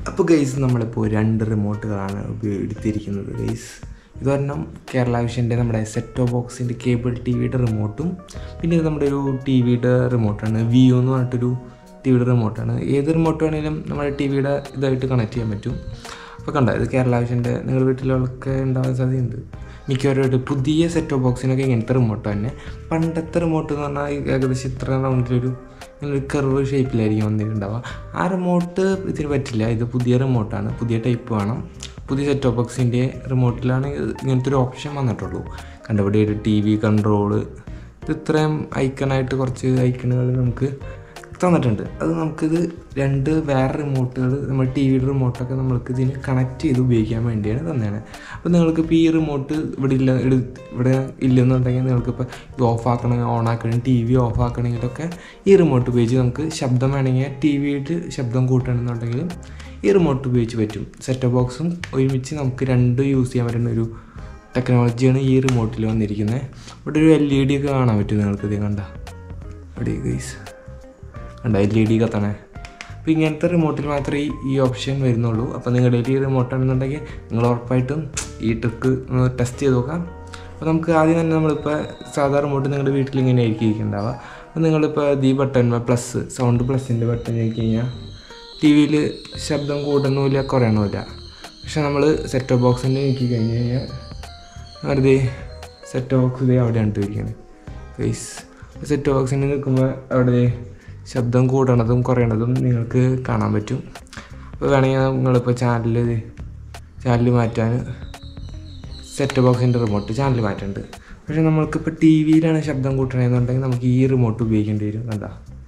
അപ്പോൾ ഗൈസ് നമ്മളിപ്പോൾ രണ്ട് റിമോട്ടുകളാണ് എടുത്തിരിക്കുന്നത് ഗൈസ് ഇതൊരെണ്ണം കേരള വിഷൻ്റെ നമ്മുടെ സെറ്റോ ബോക്സിൻ്റെ കേബിൾ ടി വിയുടെ റിമോട്ടും പിന്നെ ഇത് നമ്മുടെ ഒരു ടി വിയുടെ റിമോട്ടാണ് വിയു എന്ന് പറഞ്ഞിട്ടൊരു ടി വിയുടെ റിമോട്ടാണ് ഏത് റിമോട്ട് വേണമെങ്കിലും നമ്മുടെ ടി വിയുടെ ഇതായിട്ട് കണക്ട് ചെയ്യാൻ പറ്റും അപ്പോൾ കണ്ട ഇത് കേരള വിഷൻ്റെ നിങ്ങളുടെ വീട്ടിലൊക്കെ ഉണ്ടാവാൻ സാധ്യതയുണ്ട് മിക്കവരുമായിട്ട് പുതിയ സെറ്റോ ബോക്സിനൊക്കെ ഇങ്ങനത്തെ റിമോട്ട് തന്നെ പണ്ടത്തെ റിമോട്ട് എന്ന് പറഞ്ഞാൽ ഏകദേശം ഇത്ര റൗണ്ടിലൊരു ഒരു കർവ് ഷേപ്പിലായിരിക്കും വന്നിട്ടുണ്ടാവുക ആ റിമോട്ട് ഇതിന് പറ്റില്ല ഇത് പുതിയ റിമോട്ടാണ് പുതിയ ടൈപ്പ് വേണം പുതിയ സെറ്റ് ഓഫ് ബോക്സിൻ്റെ റിമോട്ടിലാണ് ഇങ്ങനത്തെ ഒരു ഓപ്ഷൻ വന്നിട്ടുള്ളൂ കണ്ടവിടെ ഒരു ടി വി കൺട്രോള് ഇത് ഇത്രയും ഐക്കണായിട്ട് കുറച്ച് ഐക്കണുകൾ നമുക്ക് തന്നിട്ടുണ്ട് അത് നമുക്കിത് രണ്ട് വേറെ റിമോട്ടുകൾ നമ്മൾ ടി വിയുടെ റിമോട്ടൊക്കെ നമ്മൾക്ക് ഇതിന് കണക്ട് ചെയ്ത് ഉപയോഗിക്കാൻ വേണ്ടിയാണ് തന്നെയാണ് അപ്പോൾ നിങ്ങൾക്കിപ്പോൾ ഈ റിമോട്ട് ഇവിടെ ഇല്ല എടു- ഇവിടെ ഇല്ലെന്നുണ്ടെങ്കിൽ നിങ്ങൾക്കിപ്പോൾ ഇത് ഓഫ് ആക്കണമെങ്കിൽ ഓൺ ആക്കണം ടി വി ഓഫ് ആക്കണമെങ്കിലൊക്കെ ഈ റിമോട്ട് ഉപയോഗിച്ച് നമുക്ക് ശബ്ദം വേണമെങ്കിൽ ടി വിയിട്ട് ശബ്ദം കൂട്ടണമെന്നുണ്ടെങ്കിലും ഈ റിമോട്ട് ഉപയോഗിച്ച് പറ്റും സെറ്റ് ബോക്സും ഒരുമിച്ച് നമുക്ക് രണ്ടും യൂസ് ചെയ്യാൻ പറ്റുന്ന ഒരു ടെക്നോളജിയാണ് ഈ റിമോട്ടിൽ വന്നിരിക്കുന്നത് ഇവിടെ ഒരു എൽ ഇ ഡി ഒക്കെ കാണാൻ പറ്റും നിങ്ങൾക്ക് ഇത് കണ്ട ഇവിടെ ഗൈസ് കണ്ട എൽ ഇ ഡി കത്തണേ അപ്പോൾ ഇങ്ങനത്തെ റിമോട്ടിൽ മാത്രമേ ഈ ഈ ഓപ്ഷൻ വരുന്നുള്ളൂ അപ്പോൾ നിങ്ങളുടെ കയ്യിൽ ഈ റിമോട്ട് ആണെന്നുണ്ടെങ്കിൽ നിങ്ങൾ ഉറപ്പായിട്ടും ഈ ട്രിക്ക് ഒന്ന് ടെസ്റ്റ് ചെയ്ത് നോക്കാം അപ്പോൾ നമുക്ക് ആദ്യം തന്നെ നമ്മളിപ്പോൾ സാധാ റിമോട്ട് നിങ്ങളുടെ വീട്ടിൽ ഇങ്ങനെ ആയിരിക്കും ഇരിക്കുന്നുണ്ടാവുക അപ്പോൾ നിങ്ങളിപ്പോൾ ഈ ബട്ടൺ പ്ലസ് സൗണ്ട് പ്ലസിൻ്റെ ബട്ടൺ ഞെക്കി കഴിഞ്ഞാൽ ടി വിയിൽ ശബ്ദം കൂട്ടണമില്ല കുറയണമില്ല പക്ഷെ നമ്മൾ സെറ്റ് ബോക്സിൻ്റെ ഞെക്കി കഴിഞ്ഞ് കഴിഞ്ഞാൽ വെറുതെ സെറ്റ് ബോക്സ് ഇതേ അവിടെയാണ് ഇരിക്കുന്നത് ഫേസ് സെറ്റ് ബോക്സിന് നിൽക്കുമ്പോൾ അവിടെ ദേ ശബ്ദം കൂടണതും കുറയണതും നിങ്ങൾക്ക് കാണാൻ പറ്റും അപ്പോൾ വേണമെങ്കിൽ നിങ്ങളിപ്പോൾ ചാനൽ ചാനൽ മാറ്റാൻ സെറ്റ് ബോക്സിൻ്റെ റിമോട്ട് ചാനൽ മാറ്റുന്നുണ്ട് പക്ഷേ നമ്മൾക്കിപ്പോൾ ടി വിയിലാണ് ശബ്ദം കൂട്ടണമെന്നുണ്ടെങ്കിൽ നമുക്ക് ഈ റിമോട്ട് ഉപയോഗിക്കേണ്ടി വരും കണ്ട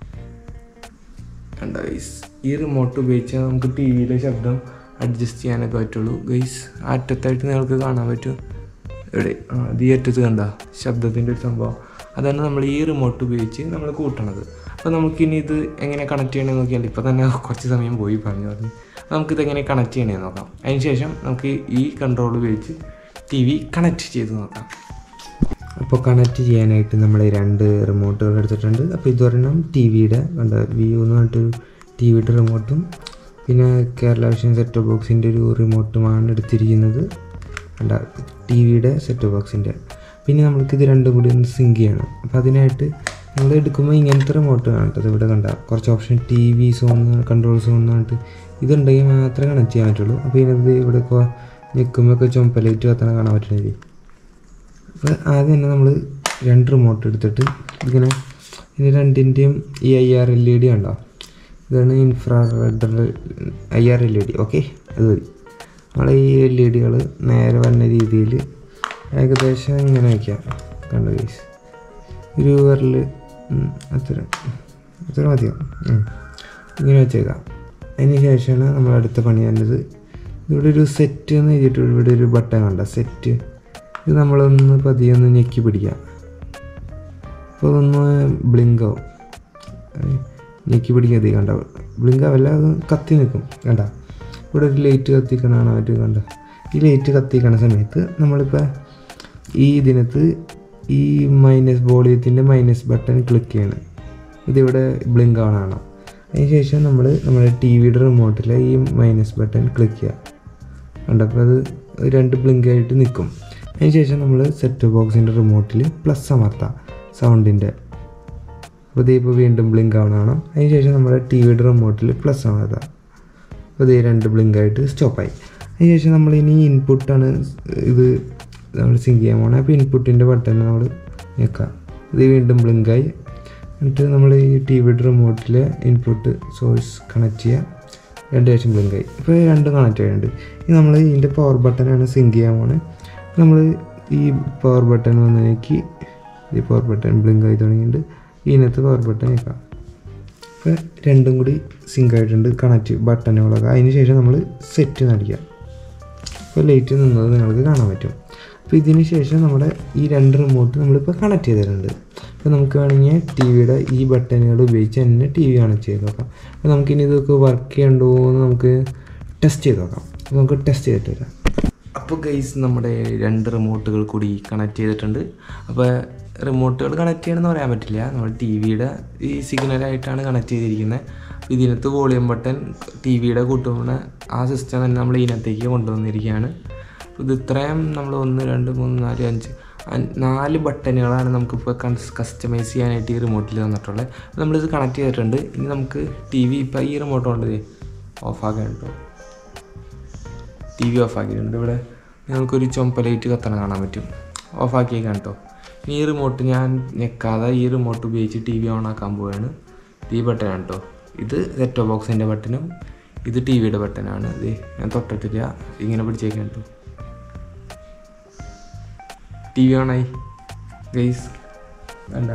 കണ്ട ഗൈസ് ഈ റിമോട്ട് ഉപയോഗിച്ചാൽ നമുക്ക് ടി വിയിലെ ശബ്ദം അഡ്ജസ്റ്റ് ചെയ്യാനൊക്കെ പറ്റുള്ളൂ ഗൈസ് അറ്റത്തായിട്ട് നിങ്ങൾക്ക് കാണാൻ പറ്റും എവിടെ ആ ഇത് ഈ അറ്റത്ത് കണ്ട ശബ്ദത്തിൻ്റെ ഒരു സംഭവം അതാണ് നമ്മൾ ഈ റിമോട്ട് ഉപയോഗിച്ച് നമ്മൾ കൂട്ടണത് അപ്പോൾ നമുക്കിനി ഇത് എങ്ങനെ കണക്ട് ചെയ്യണമെന്ന് നോക്കിയാൽ ഇപ്പോൾ തന്നെ കുറച്ച് സമയം പോയി പറഞ്ഞു പറഞ്ഞു അപ്പോൾ നമുക്കിത് എങ്ങനെ കണക്ട് ചെയ്യണമെന്ന് നോക്കാം അതിന് ശേഷം നമുക്ക് ഈ കൺട്രോൾ ഉപയോഗിച്ച് ടി വി കണക്ട് ചെയ്ത് നോക്കാം അപ്പോൾ കണക്ട് ചെയ്യാനായിട്ട് നമ്മൾ രണ്ട് റിമോട്ടുകൾ എടുത്തിട്ടുണ്ട് അപ്പോൾ ഇതൊരെണ്ണം ടി വിയുടെ കണ്ട വ്യൂ എന്ന് പറഞ്ഞിട്ടൊരു ടി വിയുടെ റിമോട്ടും പിന്നെ കേരള വിഷൻ സെറ്റ് ബോക്സിൻ്റെ ഒരു റിമോട്ടുമാണ് എടുത്തിരിക്കുന്നത് കണ്ട ടി വിയുടെ സെറ്റ് ബോക്സിൻ്റെ പിന്നെ നമ്മൾക്ക് ഇത് രണ്ടും കൂടി ഒന്ന് സിങ്ക് ചെയ്യണം അപ്പോൾ അതിനായിട്ട് നമ്മൾ എടുക്കുമ്പോൾ ഇങ്ങനത്തെ റിമോട്ട് കാണട്ടത് ഇവിടെ കണ്ട കുറച്ച് option T V zone control zone എന്ന് പറഞ്ഞിട്ട് ഇതുണ്ടെങ്കിൽ മാത്രമേ കണക്ട് ചെയ്യാൻ പറ്റുള്ളൂ അപ്പോൾ ഇതിനകത്ത് ഇവിടെ ഇപ്പോൾ ഞെക്കുമ്പോൾ ഒക്കെ ചുമപ്പലൈറ്റ് കത്തണ കാണാൻ പറ്റുന്നത് അപ്പോൾ ആദ്യം തന്നെ നമ്മൾ രണ്ട് റിമോട്ട് എടുത്തിട്ട് ഇങ്ങനെ ഇത് രണ്ടിൻ്റെയും ഈ I R L E D ഉണ്ടോ ഇതാണ് infrared I R L E D okay അത് മതി നമ്മൾ ഈ എൽ ഇ ഡികൾ നേരെ വന്ന രീതിയിൽ ഏകദേശം ഇങ്ങനെ വയ്ക്കാം കണ്ട കേസ് ഒരു വിരൽ അത്ര അത്ര മതിയോ ഉം. ഇങ്ങനെ വെച്ചേക്കാം അതിന് ശേഷമാണ് നമ്മൾ അടുത്ത പണി വേണ്ടത് ഇവിടെ ഒരു സെറ്റ് എന്ന് എഴുതിയിട്ട് ഇവിടെ ഒരു ബട്ടൺ കണ്ട സെറ്റ് ഇത് നമ്മളൊന്ന് പതിയെ ഒന്ന് ഞെക്കി പിടിക്കാം അപ്പോൾ അതൊന്ന് ബ്ലിങ്ക് ആവും അത് ഞെക്കി പിടിക്കാതെ കണ്ട ബ്ലിങ്ക് ആവല്ല അത് കത്തി നിൽക്കും കണ്ട ഇവിടെ ഒരു ലൈറ്റ് കത്തിക്കണതാണ് മറ്റു കണ്ട ഈ ലൈറ്റ് കത്തിക്കണ സമയത്ത് നമ്മളിപ്പോൾ ഈ ഇതിനകത്ത് ഈ മൈനസ് വോളിയത്തിൻ്റെ മൈനസ് ബട്ടൺ ക്ലിക്ക് ചെയ്യണം ഇതിവിടെ ബ്ലിങ്ക് ആവണതാണ് അതിനുശേഷം നമ്മൾ നമ്മുടെ ടി വിയുടെ റിമോട്ടിലെ ഈ മൈനസ് ബട്ടൺ ക്ലിക്ക് ചെയ്യുക കണ്ടപ്പോൾ അത് രണ്ട് ബ്ലിങ്ക് ആയിട്ട് നിൽക്കും അതിനുശേഷം നമ്മൾ സെറ്റ് ബോക്സിൻ്റെ റിമോട്ടിൽ പ്ലസ് അമർത്താം സൗണ്ടിൻ്റെ അപ്പോൾ ഇത് ഇപ്പോൾ വീണ്ടും ബ്ലിങ്ക് ആവണതാണ് അതിനുശേഷം നമ്മുടെ ടി വിയുടെ റിമോട്ടിൽ പ്ലസ് അമർത്താം അപ്പോൾ ഇത് രണ്ട് ബ്ലിങ്ക് ആയിട്ട് സ്റ്റോപ്പായി അതിനുശേഷം നമ്മൾ ഇനി ഇൻപുട്ടാണ് ഇത് നമ്മൾ സിങ്ക് ചെയ്യാൻ പോകണം അപ്പോൾ ഇൻപുട്ടിൻ്റെ ബട്ടൺ നമ്മൾ ഞെക്കാം ഇത് വീണ്ടും ബ്ലിങ്കായി എന്നിട്ട് നമ്മൾ ഈ ടി വിയുടെ റിമോട്ടിൽ ഇൻപുട്ട് സോഴ്സ് കണക്ട് ചെയ്യുക രണ്ട് ശേഷം ബ്ലിങ്കായി ഇപ്പോൾ രണ്ടും കണക്ട് ആയിട്ടുണ്ട് ഇനി നമ്മൾ ഇതിൻ്റെ പവർ ബട്ടനാണ് സിങ്ക് ചെയ്യാൻ പോണേ നമ്മൾ ഈ പവർ ബട്ടൺ വന്നേക്ക് ഈ പവർ ബട്ടൺ ബ്ലിങ്ക് ആയി തുടങ്ങിയിട്ടുണ്ട് ഇതിനകത്ത് പവർ ബട്ടൺ ഞെക്കാം അപ്പോൾ രണ്ടും കൂടി സിങ്ക് ആയിട്ടുണ്ട് കണക്റ്റ് ബട്ടണുകളൊക്കെ അതിന് ശേഷം നമ്മൾ സെറ്റ് നടിക്കുക അപ്പോൾ ലൈറ്റ് നിന്നത് നിങ്ങൾക്ക് കാണാൻ പറ്റും അപ്പോൾ ഇതിന് ശേഷം നമ്മുടെ ഈ രണ്ട് റിമോട്ട് നമ്മളിപ്പോൾ കണക്ട് ചെയ്തിട്ടുണ്ട് അപ്പോൾ നമുക്ക് വേണമെങ്കിൽ ടി വിയുടെ ഈ ബട്ടണുകൾ ഉപയോഗിച്ച് തന്നെ ടി വി കണക്ട് ചെയ്ത് നോക്കാം അപ്പോൾ നമുക്കിനി ഇതൊക്കെ വർക്ക് ചെയ്യണ്ടോ എന്ന് നമുക്ക് ടെസ്റ്റ് ചെയ്ത് നോക്കാം അപ്പോൾ നമുക്ക് ടെസ്റ്റ് ചെയ്തിട്ട് വരാം അപ്പോൾ ഗൈസ് നമ്മുടെ രണ്ട് റിമോട്ടുകൾ കൂടി കണക്ട് ചെയ്തിട്ടുണ്ട് അപ്പോൾ റിമോട്ടുകൾ കണക്ട് ചെയ്യണമെന്ന് പറയാൻ പറ്റില്ല നമ്മുടെ ടി വിയുടെ ഈ സിഗ്നലായിട്ടാണ് കണക്ട് ചെയ്തിരിക്കുന്നത് ഇതിനകത്ത് വോളിയം ബട്ടൺ ടി വിയുടെ കൂട്ടുന്ന ആ സിസ്റ്റം തന്നെ നമ്മൾ ഇതിനകത്തേക്ക് കൊണ്ടുവന്നിരിക്കുകയാണ് ഇത് ഇത്രയും നമ്മൾ ഒന്ന് രണ്ട് മൂന്ന് നാല് അഞ്ച് അഞ്ച് നാല് ബട്ടണുകളാണ് നമുക്കിപ്പോൾ കസ്റ്റമൈസ് ചെയ്യാനായിട്ട് ഈ റിമോട്ടിൽ തന്നിട്ടുള്ളത് അപ്പോൾ നമ്മളിത് കണക്ട് ചെയ്തിട്ടുണ്ട് ഇനി നമുക്ക് ടി വി ഇപ്പോൾ ഈ റിമോട്ട് കൊണ്ട് ഓഫാക്കാൻ കേട്ടോ ടി വി ഓഫാക്കിയിട്ടുണ്ട് ഇവിടെ നിങ്ങൾക്കൊരു ചുമപ്പ ലൈറ്റ് കത്തണ കാണാൻ പറ്റും ഓഫാക്കിയേക്കാം കേട്ടോ ഇനി ഈ റിമോട്ട് ഞാൻ ഞെക്കാതെ ഈ റിമോട്ട് ഉപയോഗിച്ച് ടി വി ഓൺ ആക്കാൻ പോവുകയാണ് ഈ ബട്ടനാണ് കേട്ടോ ഇത് സെറ്റോ ബോക്സിൻ്റെ ബട്ടനും ഇത് ടി വിയുടെ ബട്ടനാണ് ഇത് ഞാൻ തൊട്ടിട്ടില്ല ഇങ്ങനെ പിടിച്ചേക്കാം കേട്ടോ ടി വി ഓണായി ഗൈസ് വേണ്ട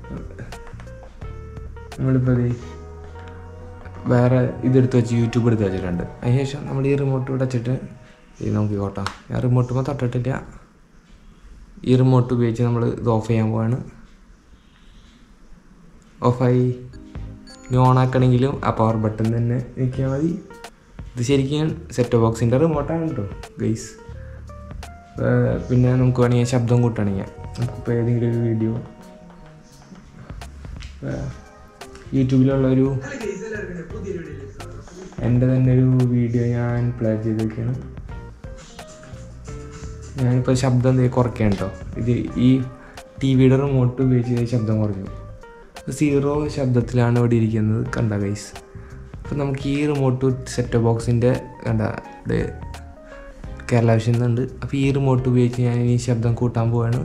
നമ്മളിപ്പോൾ ദേ വേറെ ഇതെടുത്ത് വെച്ച് യൂട്യൂബ് എടുത്ത് വെച്ചിട്ടുണ്ട് അതിനുശേഷം നമ്മൾ ഈ റിമോട്ട് ഇവിടെ വെച്ചിട്ട് ഇത് നോക്കിക്കോട്ടെ ഞാൻ റിമോട്ടുമ്പോൾ തൊട്ടിട്ടില്ല ഈ റിമോട്ട് ഉപയോഗിച്ച് നമ്മൾ ഇത് ഓഫ് ചെയ്യാൻ പോവാണ് ഓഫായി ഇനി ഓൺ ആക്കണമെങ്കിലും ആ പവർ ബട്ടൺ തന്നെ നിൽക്കിയാൽ മതി ഇത് ശരിക്കും സെറ്റ് ബോക്സിൻ്റെ റിമോട്ടാണ് കേട്ടോ ഗൈസ് പിന്നെ നമുക്ക് വേണമെങ്കിൽ ശബ്ദം കൂട്ടണമെങ്കിൽ നമുക്കിപ്പോൾ ഏതെങ്കിലും ഒരു വീഡിയോ യൂട്യൂബിലുള്ള ഒരു എൻ്റെ തന്നെ ഒരു വീഡിയോ ഞാൻ പ്ലേ ചെയ്ത് വെക്കുകയാണ് ഞാനിപ്പോൾ ശബ്ദം ദേ കുറയ്ക്കാം കേട്ടോ ഇത് ഈ ടി വിയുടെ റിമോട്ട് ഉപയോഗിച്ച് ശബ്ദം കുറഞ്ഞു സീറോ ശബ്ദത്തിലാണ് ഇവിടെ ഇരിക്കുന്നത് കണ്ട ഗൈസ് അപ്പോൾ നമുക്ക് ഈ റിമോട്ട് സെറ്റ് ബോക്സിൻ്റെ കണ്ട ഇവിടെ കേരള വിഷൻ ഉണ്ട് അപ്പോൾ ഈ റിമോട്ട് ഉപയോഗിച്ച് ഞാൻ ഈ ശബ്ദം കൂട്ടാൻ പോവാണ്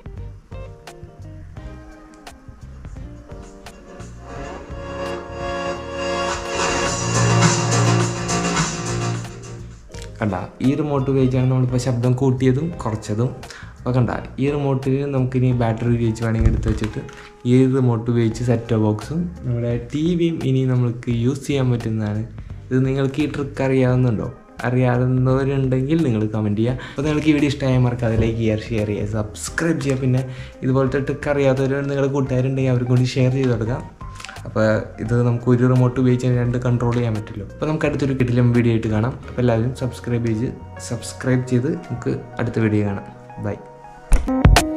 കണ്ട ഈ റിമോട്ട് ഉപയോഗിച്ചാണ് നമ്മളിപ്പോൾ ശബ്ദം കൂട്ടിയതും കുറച്ചതും അപ്പോൾ കണ്ട ഈ റിമോട്ടിൽ നമുക്കിനി ബാറ്ററി ഉപയോഗിച്ച് വേണമെങ്കിൽ എടുത്ത് വെച്ചിട്ട് ഈ റിമോട്ട് ഉപയോഗിച്ച് സെറ്റ് ബോക്സും നമ്മുടെ ടി വിയും ഇനി നമുക്ക് യൂസ് ചെയ്യാൻ പറ്റുന്നതാണ് ഇത് നിങ്ങൾക്ക് ഈ ട്രിക്ക് അറിയാവുന്നുണ്ടോ അറിയാവുന്നവരുണ്ടെങ്കിൽ നിങ്ങൾ കമൻറ്റ് ചെയ്യുക അപ്പോൾ നിങ്ങൾക്ക് ഈ വീഡിയോ ഇഷ്ടമായ മറക്കാതെ ലൈക്ക് ചെയ്യുക ഷെയർ ചെയ്യുക സബ്സ്ക്രൈബ് ചെയ്യുക പിന്നെ ഇതുപോലത്തെ ട്രിക്ക് അറിയാത്തവർ നിങ്ങളുടെ കൂട്ടുകാരുണ്ടെങ്കിൽ അവർക്ക് കൂടി ഷെയർ ചെയ്ത് കൊടുക്കാം അപ്പോൾ ഇത് നമുക്ക് ഒരു റിമോട്ട് ഉപയോഗിച്ച് രണ്ട് കൺട്രോൾ ചെയ്യാൻ പറ്റുമല്ലോ അപ്പോൾ നമുക്ക് അടുത്തൊരു കിട്ടിലും വീഡിയോ ആയിട്ട് കാണാം അപ്പോൾ എല്ലാവരും സബ്സ്ക്രൈബ് ചെയ്ത് സബ്സ്ക്രൈബ് ചെയ്ത് നമുക്ക് അടുത്ത വീഡിയോ കാണാം ബൈ